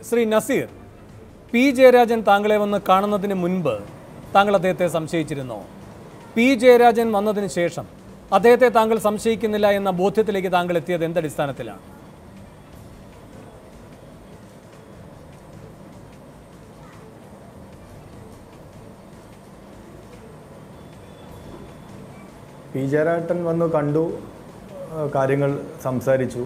Shri Naseer P Jayarajan താങ്കളെ വന്ന് കാണുന്നതിന് മുൻപ് താങ്കൾ അദ്ദേഹത്തെ സംശയിച്ചിരുന്നോ പി ജയരാജൻ വന്നതിന് ശേഷം അദ്ദേഹത്തെ താങ്കൾ സംശയിക്കുന്നില്ല എന്ന ബോധ്യത്തിലേക്ക് താങ്കൾ എത്തിയത് എന്തടിസ്ഥാനത്തിലാണ് പി ജയരാട്ടൻ വന്ന് കണ്ടു ആ, കാര്യങ്ങൾ സംസാരിച്ചു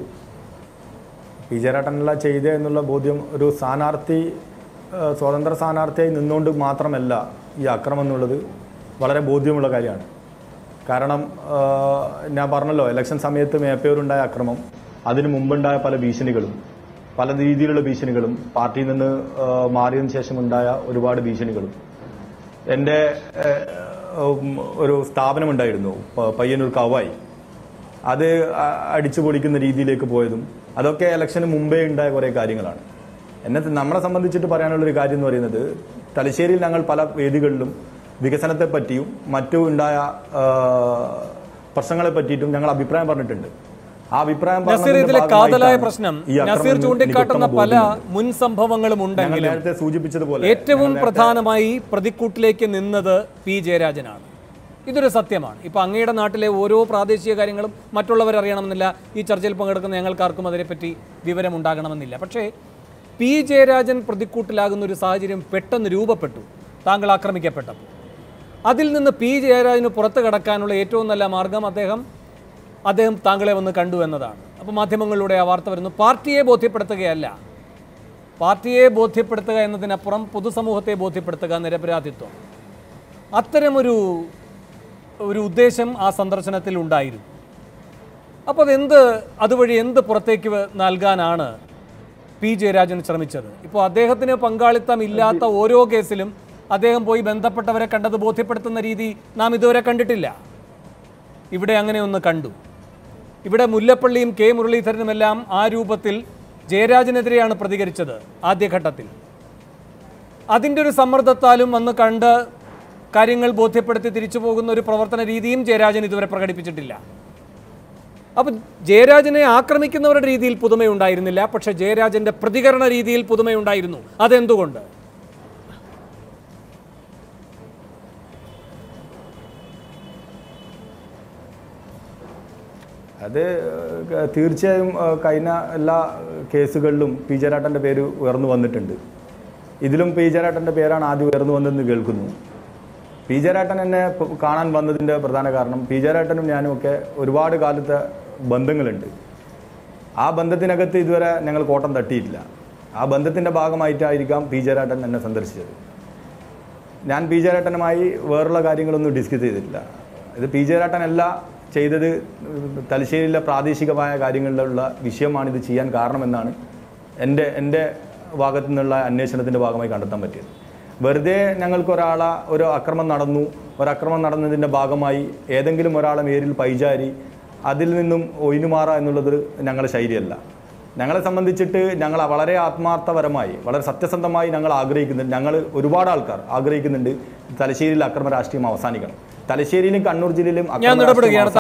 പി ജയരാട്ടനല്ല ചെയ്ത എന്നുള്ള ബോധ്യം ഒരു സ്ഥാനാർത്ഥി ആ, സ്വതന്ത്ര സ്ഥാനാർത്ഥിയായി നിന്നുകൊണ്ട് മാത്രമല്ല ഈ അക്രമം എന്നുള്ളത് വളരെ ബോധ്യമുള്ള കാര്യമാണ് കാരണം ആ, ഞാൻ പറഞ്ഞല്ലോ ഇലക്ഷൻ സമയത്ത് മേപ്പയൂരുണ്ടായ അക്രമം അതിനു മുമ്പുണ്ടായ പല ഭീഷണികളും പല രീതിയിലുള്ള ഭീഷണികളും പാർട്ടിയിൽ നിന്ന് ആ, മാറിയതിനു ശേഷം ഉണ്ടായ ഒരുപാട് ഭീഷണികളും എൻ്റെ ഏഹ്, ഉം, ഒരു സ്ഥാപനമുണ്ടായിരുന്നു പ- പയ്യന്നൂർ കവായി അത് അ- അടിച്ചു പൊളിക്കുന്ന രീതിയിലേക്ക് പോയതും അതൊക്കെ ഇലക്ഷന് മുമ്പേ ഉണ്ടായ കുറേ കാര്യങ്ങളാണ് എന്നെ നമ്മളെ സംബന്ധിച്ചിട്ട് പറയാനുള്ളൊരു കാര്യം എന്ന് പറയുന്നത് തലശ്ശേരിയിൽ ഞങ്ങൾ പല വേദികളിലും വികസനത്തെ പറ്റിയും മറ്റു ഉണ്ടായ ആ, പ്രശ്നങ്ങളെ പറ്റിയിട്ടും ഞങ്ങൾ അഭിപ്രായം പറഞ്ഞിട്ടുണ്ട് ആ അഭിപ്രായം നസീർ പറഞ്ഞതിന്റെ ഇതിലെ കാതലായ ഭാഗമായിട്ടാണ് പ്രശ്നം ഈ അക്രമം നസീർ എന്ന് ചൂണ്ടിക്കാട്ടുന്ന എനിക്ക് പല ഉത്തമ ബോധ്യമുണ്ട്. മുൻ സംഭവങ്ങളും ഞങ്ങൾ ഉണ്ടെങ്കിലും നേരത്തെ സൂചിപ്പിച്ചതുപോലെ ഏറ്റവും ഞങ്ങൾ നേരത്തെ- പ്രധാനമായി പ്രതിക്കൂട്ടിലേക്ക് നിന്നത് പി ജയരാജനാണ് ഇതൊരു സത്യമാണ് ഇപ്പൊ അങ്ങയുടെ നാട്ടിലെ ഓരോ പ്രാദേശിക കാര്യങ്ങളും മറ്റുള്ളവർ അറിയണമെന്നില്ല ഈ ചർച്ചയിൽ പങ്കെടുക്കുന്ന ഞങ്ങൾക്കാർക്കും അതിനെപ്പറ്റി വിവരമുണ്ടാകണമെന്നില്ല പക്ഷേ പി ജയരാജൻ പ്രതിക്കൂട്ടിലാകുന്ന ഒരു സാഹചര്യം പെട്ടെന്ന് രൂപപ്പെട്ടു താങ്കൾ ആക്രമിക്കപ്പെട്ടപ്പോൾ അതിൽ നിന്ന് പി ജയരാജന് പുറത്തു കടക്കാനുള്ള ഏറ്റവും നല്ല മാർഗം അദ്ദേഹം അദ്ദേഹം താങ്കളെ വന്ന് കണ്ടു എന്നതാണ് അപ്പോൾ മാധ്യമങ്ങളിലൂടെ ആ വാർത്ത വരുന്നു പാർട്ടിയെ ബോധ്യപ്പെടുത്തുകയല്ല പാർട്ടിയെ ബോധ്യപ്പെടുത്തുക എന്നതിനപ്പുറം പൊതുസമൂഹത്തെ ബോധ്യപ്പെടുത്തുക നിരപരാധിത്വം അത്തരമൊരു ഒരു ഉദ്ദേശം ആ സന്ദർശനത്തിൽ ഉണ്ടായിരുന്നു അപ്പോൾ അതെന്ത് അതുവഴി എന്ത് പുറത്തേക്ക് വ- നൽകാനാണ് പി ജയരാജൻ ശ്രമിച്ചത് ഇപ്പോൾ അദ്ദേഹത്തിന് പങ്കാളിത്തം ഇല്ലാത്ത ഓരോ കേസിലും അദ്ദേഹം പോയി ബന്ധപ്പെട്ടവരെ കണ്ടത് ബോധ്യപ്പെടുത്തുന്ന രീതി നാം ഇതുവരെ കണ്ടിട്ടില്ല ഇവിടെ അങ്ങനെ ഒന്ന് കണ്ടു ഇവിടെ മുല്ലപ്പള്ളിയും കെ മുരളീധരനുമെല്ലാം ആ രൂപത്തിൽ ജയരാജനെതിരെയാണ് പ്രതികരിച്ചത് ആദ്യഘട്ടത്തിൽ അതിൻ്റെ ഒരു സമ്മർദ്ദത്താലും വന്ന് കണ്ട് കാര്യങ്ങൾ ബോധ്യപ്പെടുത്തി തിരിച്ചു പോകുന്ന ഒരു പ്രവർത്തന രീതിയും ജയരാജൻ ഇതുവരെ പ്രകടിപ്പിച്ചിട്ടില്ല അപ്പം ജയരാജനെ ആക്രമിക്കുന്നവരുടെ രീതിയിൽ പുതുമയുണ്ടായിരുന്നില്ല പക്ഷേ ജയരാജന്റെ പ്രതികരണ രീതിയിൽ പുതുമയുണ്ടായിരുന്നു അതെന്തുകൊണ്ട് അത് ഏഹ്, തീർച്ചയായും ഏഹ്, കഴിഞ്ഞ എല്ലാ കേസുകളിലും പി ജയരാട്ടൻ്റെ പേര് ഉയർന്നു വന്നിട്ടുണ്ട് ഇതിലും പി ജയരാട്ടൻ്റെ പേരാണ് ആദ്യം ഉയർന്നു വന്നതെന്ന് കേൾക്കുന്നു പി ജയരാട്ടൻ എന്നെ പ- കാണാൻ വന്നതിൻ്റെ പ്രധാന കാരണം പി ജയരാട്ടനും ഞാനും ഒക്കെ ഒരുപാട് കാലത്തെ ബന്ധങ്ങളുണ്ട് ആ ബന്ധത്തിനകത്ത് ഇതുവരെ ഞങ്ങൾ കോട്ടം തട്ടിയിട്ടില്ല ആ ബന്ധത്തിൻ്റെ ഭാഗമായിട്ടായിരിക്കാം പി ജയരാട്ടൻ എന്നെ സന്ദർശിച്ചത് ഞാൻ പി ജയരാട്ടനുമായി വേറുള്ള കാര്യങ്ങളൊന്നും ഡിസ്കസ് ചെയ്തിട്ടില്ല ഇത് പി ജയരാട്ടനല്ല ചെയ്തത് തലശ്ശേരിയിലെ പ്രാദേശികമായ കാര്യങ്ങളിലുള്ള വിഷയമാണ് ഇത് ചെയ്യാൻ കാരണമെന്നാണ് എൻ്റെ എൻ്റെ ഭാഗത്തു നിന്നുള്ള അന്വേഷണത്തിൻ്റെ ഭാഗമായി കണ്ടെത്താൻ പറ്റിയത് വെറുതെ ഞങ്ങൾക്ക് ഒരാളെ ഒരു അക്രമം നടന്നു ഒരക്രമം നടന്നതിൻ്റെ ഭാഗമായി ഏതെങ്കിലും ഒരാളെ മേരിൽ പൈചാരി അതിൽ നിന്നും ഒഴിഞ്ഞുമാറുക എന്നുള്ളത് ഞങ്ങളുടെ ശൈലിയല്ല ഞങ്ങളെ സംബന്ധിച്ചിട്ട് ഞങ്ങൾ വളരെ ആത്മാർത്ഥപരമായി വളരെ സത്യസന്ധമായി ഞങ്ങൾ ആഗ്രഹിക്കുന്നുണ്ട് ഞങ്ങൾ ഒരുപാട് ആൾക്കാർ ആഗ്രഹിക്കുന്നുണ്ട് തലശ്ശേരിയിൽ അക്രമ രാഷ്ട്രീയം അവസാനിക്കണം തലശ്ശേരിയിലും കണ്ണൂർ ജില്ലയിലും അക്രമ ഞാൻ രാഷ്ട്രീയം ഇടപെടുകയാണ്